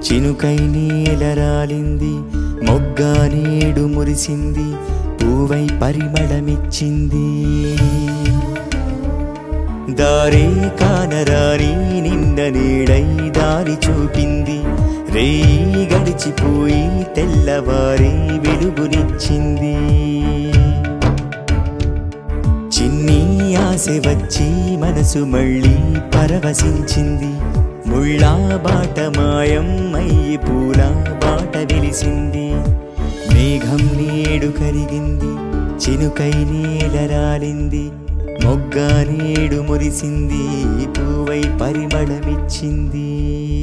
చినుకై నేలరాలింది మొగ్గ నేడు మురిసింది పూవై పరిమళమిచ్చింది దారే కానరాని నిండ నీడై దారి చూపింది రేయి గడిచిపోయి తెల్లవారి వెలుగునిచ్చింది చిన్ని ఆశ వచ్చి మనసు మళ్ళీ పరవశించింది ముళ్ళా బాట మాయం అయ్యి పూల బాట వెలిసింది మేఘం నేడు కరిగింది చినుకై నేలరాలింది మొగ్గ నేడు మురిసింది పూవై పరిమళమిచ్చింది